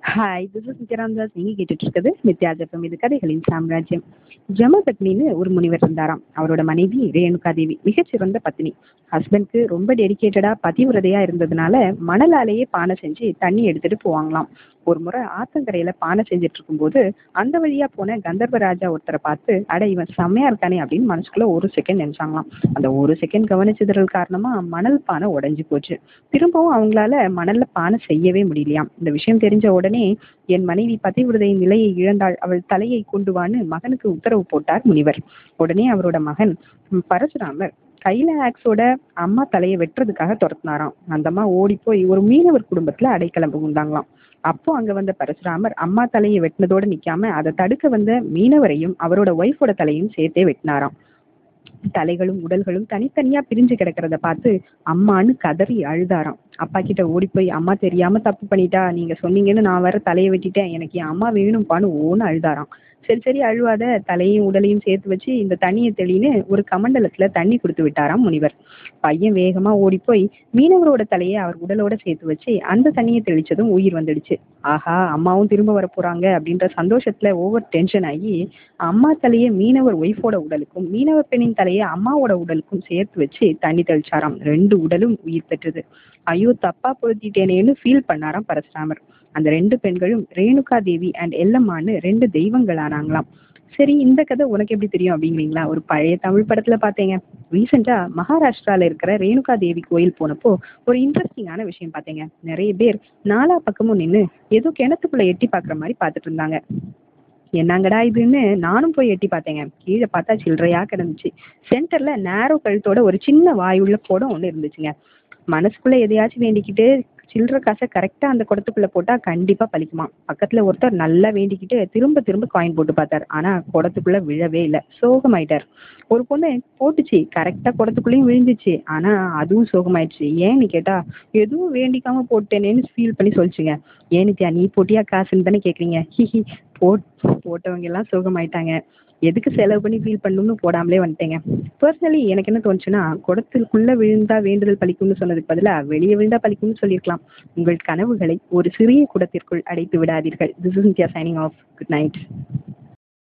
hi this is நித்யானந்தாஸ் நீங்கள் கேட்டுட்டு இருக்குது நித்யா ஜப்பம் இது கதைகளின் சாம்ராஜ்யம் ஜமதக்னின்னு ஒரு முனிவர் இருந்தாராம் அவரோட மனைவி ரேணுகா தேவி மிகச்சிறந்த பத்தினி ஹஸ்பண்ட்க்கு ரொம்ப டெடிக்கேட்டடாக பதிவிரதையாக இருந்ததுனால மணலாலேயே பானை செஞ்சு தண்ணி எடுத்துட்டு போவாங்களாம் ஒரு முறை ஆத்தங்கரையில் பானை செஞ்சுட்டு இருக்கும்போது அந்த வழியாக போன கந்தர்வ ராஜா ஒருத்தரை பார்த்து அட இவன் செம்மையா இருக்கானே அப்படின்னு மனசுக்குள்ள ஒரு செகண்ட் நினைச்சாங்களாம் அந்த ஒரு செகண்ட் கவனிச்சதுகள் காரணமாக மணல் பானை உடைஞ்சு போச்சு திரும்பவும் அவங்களால மணல்ல பானை செய்யவே முடியலையாம் இந்த விஷயம் தெரிஞ்ச உடனே என் மனைவி பதிவிரதையின் நிலையை இழந்தாள் அவள் தலையை கொண்டு வான்னு மகனுக்கு உத்தரவு போட்டார் முனிவர் உடனே அவரோட மகன் ம், பரசுராமர் கையில ஆக்ஸோட அம்மா தலையை வெட்டுறதுக்காக துரத்துனாராம் அந்த அம்மா ஓடி போய் ஒரு மீனவர் குடும்பத்துல அடைக்கலம் புகுந்தாங்களாம் அப்போ அங்க வந்த பரசுராமர் அம்மா தலையை வெட்டினதோட நிக்காம அதை தடுக்க வந்த மீனவரையும் அவரோட ஒய்ஃபோட தலையும் சேர்த்தே வெட்டினாராம் தலைகளும் உடல்களும் தனித்தனியா பிரிஞ்சு கிடக்கிறத பார்த்து அம்மான்னு கதறி அழுதாராம் அப்பா கிட்ட ஓடி போய் அம்மா தெரியாம தப்பு பண்ணிட்டா நீங்க சொன்னீங்கன்னு நான் வேற தலையை வெட்டிட்டேன் எனக்கு என் அம்மா வேணும்ப்பான்னு ஓன்னு அழுதாராம் சரி சரி அழுவாத தலையும் உடலையும் சேர்த்து வச்சு இந்த தண்ணியை தெளின்னு ஒரு கமண்டலத்துல தண்ணி கொடுத்து விட்டாராம் முனிவர் பையன் வேகமா ஓடி போய் மீனவரோட தலையை அவர் உடலோட சேர்த்து வச்சு அந்த தண்ணியை தெளிச்சதும் உயிர் வந்துடுச்சு ஆஹா அம்மாவும் திரும்ப வர போறாங்க அப்படின்ற சந்தோஷத்துல ஓவர் டென்ஷன் ஆகி அம்மா தலையை மீனவர் ஒய்ஃபோட உடலுக்கும் மீனவர் பெண்ணின் தலையை அம்மாவோட உடலுக்கும் சேர்த்து வச்சு தண்ணி தெளிச்சாராம் ரெண்டு உடலும் உயிர் பெற்றது ஐயோ தப்பா பொருத்திட்டேனேன்னு ஃபீல் பண்ணாராம் பரசுராமர் அந்த ரெண்டு பெண்களும் ரேணுகா தேவி அண்ட் எல்லம்மான்னு ரெண்டு தெய்வங்கள் ஆனாங்களாம் சரி இந்த கதை உனக்கு எப்படி தெரியும் அப்படிங்கிறீங்களா ஒரு பழைய தமிழ் படத்துல பார்த்தேங்க ரீசெண்டா மகாராஷ்டிரால இருக்கிற ரேணுகா தேவி கோயில் போனப்போ ஒரு இன்ட்ரெஸ்டிங்கான விஷயம் பார்த்தேங்க நிறைய பேர் நாலா பக்கமும் நின்று ஏதோ கிணத்துக்குள்ள எட்டி பார்க்குற மாதிரி பார்த்துட்டு இருந்தாங்க என்னங்கடா இதுன்னு நானும் போய் எட்டி பார்த்தேங்க கீழே பார்த்தா சில்லறையா கிடந்துச்சு சென்டர்ல நேரோ கழுத்தோட ஒரு சின்ன வாயுள்ள குடம் ஒன்று இருந்துச்சுங்க மனசுக்குள்ள எதையாச்சும் வேண்டிக்கிட்டு சில்லற காசை கரெக்டா அந்த குடத்துக்குள்ள போட்டா கண்டிப்பா பலிக்குமா பக்கத்துல ஒருத்தர் நல்லா வேண்டிக்கிட்டு திரும்ப திரும்ப காயின் போட்டு பார்த்தார் ஆனா குடத்துக்குள்ள விழவே இல்லை சோகமாயிட்டார் ஒரு பொண்ணு போட்டுச்சு கரெக்டா குடத்துக்குள்ளேயும் விழுந்துச்சு ஆனா அதுவும் சோகமாயிடுச்சு ஏன்னு கேட்டா எதுவும் வேண்டிக்காம போட்டேனேன்னு ஃபீல் பண்ணி சொல்லிச்சுங்க ஏன் நித்யா நீ போட்டியா காசுன்னு தானே கேக்குறீங்க ஹிஹி போட் போட்டவங்க எல்லாம் சோகமாயிட்டாங்க எதுக்கு செலவு பண்ணி ஃபீல் பண்ணணும்னு போடாமலே வந்துட்டேங்க பர்சனலி எனக்கு என்ன தோணுச்சுன்னா குடத்திற்குள்ள விழுந்தா வேண்டுதல் பலிக்கும்னு சொன்னதுக்கு பதிலா வெளியே விழுந்தா பலிக்கும்னு சொல்லியிருக்கலாம் உங்கள் கனவுகளை ஒரு சிறிய குடத்திற்குள் அடைத்து விடாதீர்கள் this is India shining off good night